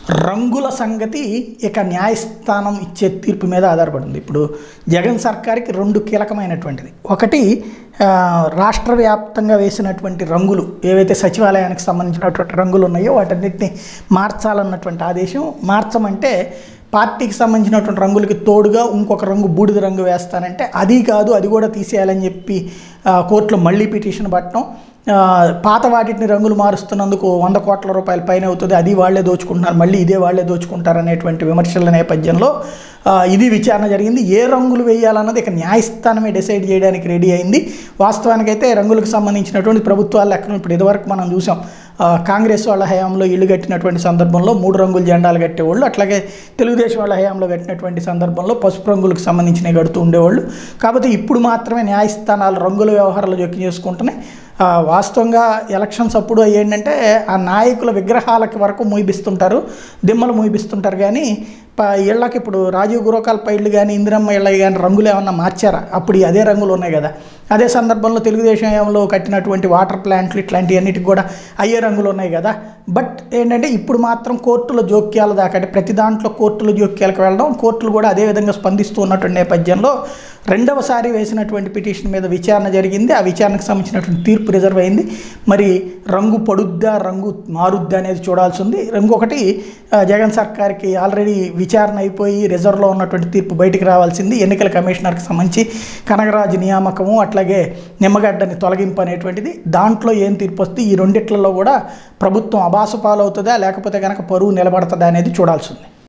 రంగుల సంగతి ఇక న్యాయస్థానం ఇచ్చే తీర్పు మీద ఆధారపడింది ఇప్పుడు జగన్ సర్కార్కి రెండు కీలకమైనటువంటిది ఒకటి ఆ, రాష్ట్ర వ్యాప్తంగా వేసినటువంటి రంగులు ఏవైతే సచివాలయానికి సంబంధించినటువంటి రంగులు ఉన్నాయో వాటన్నిటిని మార్చాలన్నటువంటి ఆదేశం మార్చమంటే పార్టీకి సంబంధించినటువంటి రంగులకి తోడుగా ఇంకొక రంగు బూడిద రంగు వేస్తానంటే అది కాదు అది కూడా తీసేయాలని చెప్పి ఆ, కోర్టులో మళ్ళీ పిటిషన్ పట్టడం ఆ, పాత వాటిని రంగులు మారుస్తున్నందుకు వంద కోట్ల రూపాయల పైన అవుతుంది అది వాళ్ళే దోచుకుంటున్నారు మళ్ళీ ఇదే వాళ్ళే దోచుకుంటారు అనేటువంటి విమర్శల నేపథ్యంలో ఆ, ఇది విచారణ జరిగింది ఏ రంగులు వేయాలన్నది ఇక న్యాయస్థానమే డిసైడ్ చేయడానికి రెడీ అయింది వాస్తవానికైతే రంగులకు సంబంధించినటువంటి ప్రభుత్వాల లెక్కను ఇప్పుడు ఇదివరకు మనం చూసాం ఆ, కాంగ్రెస్ వాళ్ళ హయాంలో ఇల్లు కట్టినటువంటి సందర్భంలో మూడు రంగుల జెండాలు కట్టేవాళ్ళు అట్లాగే తెలుగుదేశం వాళ్ళ హయాంలో కట్టినటువంటి సందర్భంలో పసుపు రంగులకు సంబంధించినవి కడుతూ ఉండేవాళ్ళు కాకపోతే ఇప్పుడు మాత్రమే న్యాయస్థానాలు రంగుల వ్యవహారాలు జోక్యం చేసుకుంటున్నాయి ఆ, వాస్తవంగా ఎలక్షన్స్ అప్పుడు ఏంటంటే ఆ నాయకుల విగ్రహాలకి వరకు మూయిపిస్తుంటారు దిమ్మలు మూయిపిస్తుంటారు కానీ ప ఇళ్ళకి ఇప్పుడు రాజీవ్ గురకాల పైళ్ళు కానీ ఇందిరమ్మ ఇళ్ళకి కానీ రంగులు ఏమన్నా మార్చారా అప్పుడు ఈ అదే రంగులు ఉన్నాయి కదా అదే సందర్భంలో తెలుగుదేశం హయాంలో కట్టినటువంటి వాటర్ ప్లాంట్లు ఇట్లాంటివన్నిటికి కూడా అయ్యే రంగులు ఉన్నాయి కదా బట్ ఏంటంటే ఇప్పుడు మాత్రం కోర్టుల జోక్యాల దాకా అంటే ప్రతి దాంట్లో కోర్టుల జోక్యాలకు వెళ్ళడం కోర్టులు కూడా అదే విధంగా స్పందిస్తూ ఉన్నటువంటి నేపథ్యంలో రెండవసారి వేసినటువంటి పిటిషన్ మీద విచారణ జరిగింది ఆ విచారణకు సంబంధించినటువంటి తీర్పు రిజర్వ్ అయింది మరి రంగు పడుద్దా రంగు మారుద్దా అనేది చూడాల్సి ఉంది ఇంకొకటి ఆ, జగన్ సర్కార్కి ఆల్రెడీ విచారణ అయిపోయి రిజర్వ్లో ఉన్నటువంటి తీర్పు బయటికి రావాల్సింది ఎన్నికల కమిషనర్కి సంబంధించి కనగరాజు నియామకము అట్లాగే నిమ్మగడ్డని తొలగింపు అనేటువంటిది దాంట్లో ఏం తీర్పు వస్తే ఈ రెండిట్లలో కూడా ప్రభుత్వం అబాసు పాలవుతుందా లేకపోతే కనుక పరువు నిలబడుతుందా అనేది చూడాల్సి ఉంది